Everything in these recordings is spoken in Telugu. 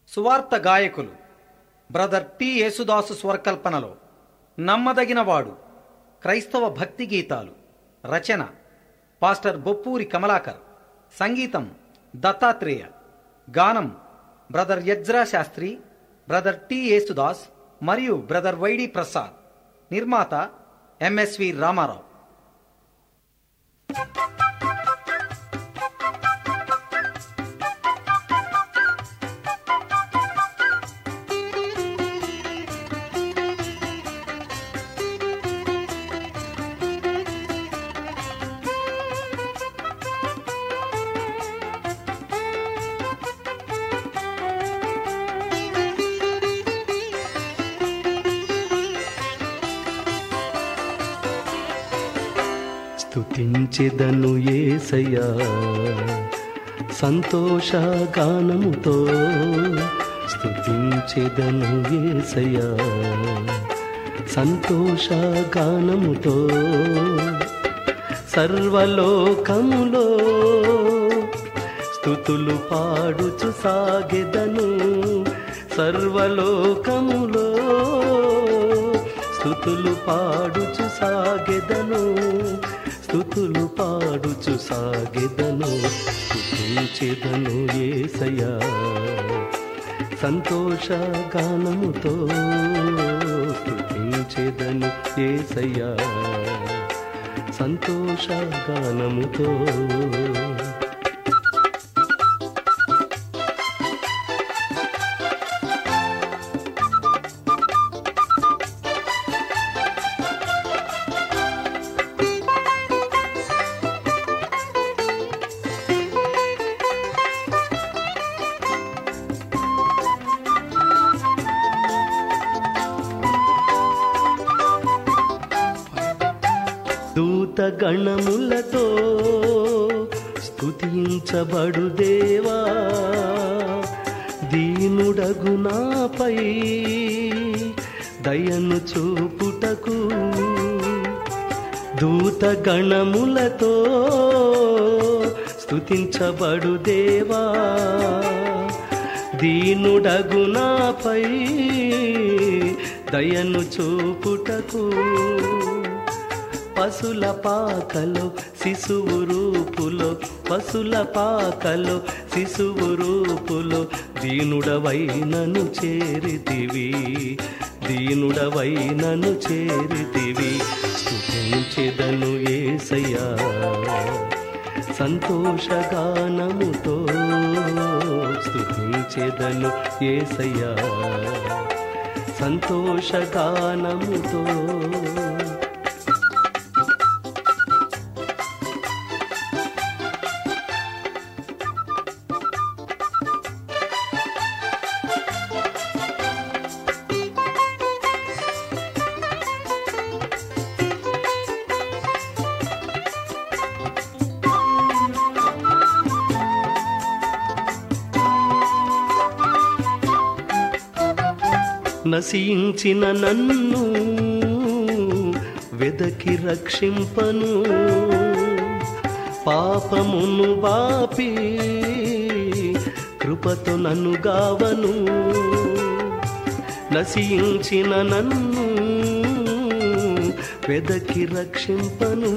సువార్త గాయకులు బ్రదర్ టి యేసుదాసు స్వరకల్పనలో నమ్మదగినవాడు క్రైస్తవ భక్తి గీతాలు రచన పాస్టర్ బొప్పూరి కమలాకర్ సంగీతం దత్తాత్రేయ గానం brother Ezra Sastry brother T Yesudas మరియు బ్రదర్ వైడి ప్రసాద్ నిర్మాత ఎంఎస్వి రామారావు స్తుతించెదను ఏసయ్యా సంతోష గానముతో స్తుతించెదను ఏసయ్యా సంతోష గానముతో సర్వలోకములో స్థుతులు పాడుచు సాగెదను సర్వలోకములో స్థుతులు పాడుచు సాగెదను స్థుతులు పాడుచు సాగెదను స్థుతించెదను ఏసయ్యా సంతోష గానముతో స్థుతించెదను ఏసయ్యా సంతోష గానముతో దూత గణములతో స్తుతించబడు దేవా దీనుడగు నాపై దయను చూపుటకు దూత గణములతో స్తుతించబడు దేవా దీనుడగు నాపై దయను చూపుటకు పశుల పాకలో శిశువు రూపులో పశుల పాకలో శిశువు రూపులో దీనుడవైనను చేరితివి దీనుడవైనను చేరితివి స్తుతించెదను ఏసయ్యా సంతోషగానముతో స్తుతించెదను ఏసయ్యా సంతోషగానముతో నశించిన నన్ను వెదకి రక్షింపను పాపమును బాపి కృపతో నన్ను గావను నశించిన నన్ను వెదకి రక్షింపను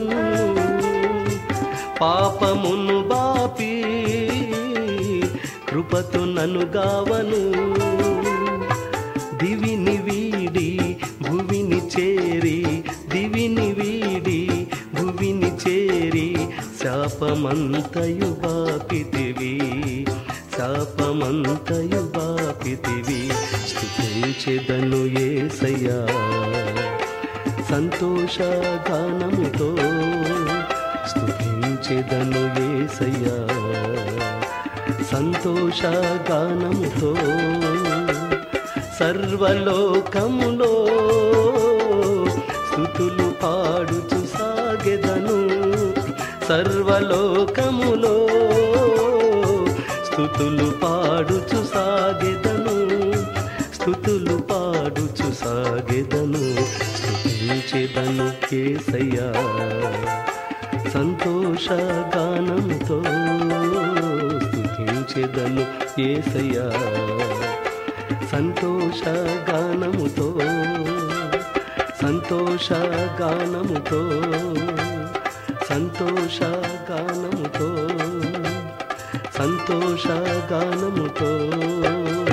పాపమును బాపి కృపతో నన్ను గావను దివిని వీడి భువిని చేరి దివిని వీడి భువిని చేరి శాపమంతయు బాపితివి శాపమంతయు బాపితివి స్థుతించెదను ఏసయ్యా సంతోష గానముతో స్థుతించెదను ఏసయ్యా సంతోష గానముతో సర్వలోకములో స్థుతులు పాడుచు సాగెదను సర్వలోకములో స్థుతులు పాడుచు సాగెదను స్థుతులు పాడుచు సాగెదను స్థుతించెదను కేసయ్యా సంతోష గానంతో స్థుతించెదను ఏసయ్యా సంతోష గానముతో సంతోష గానముతో సంతోష గానముతో సంతోష గానముతో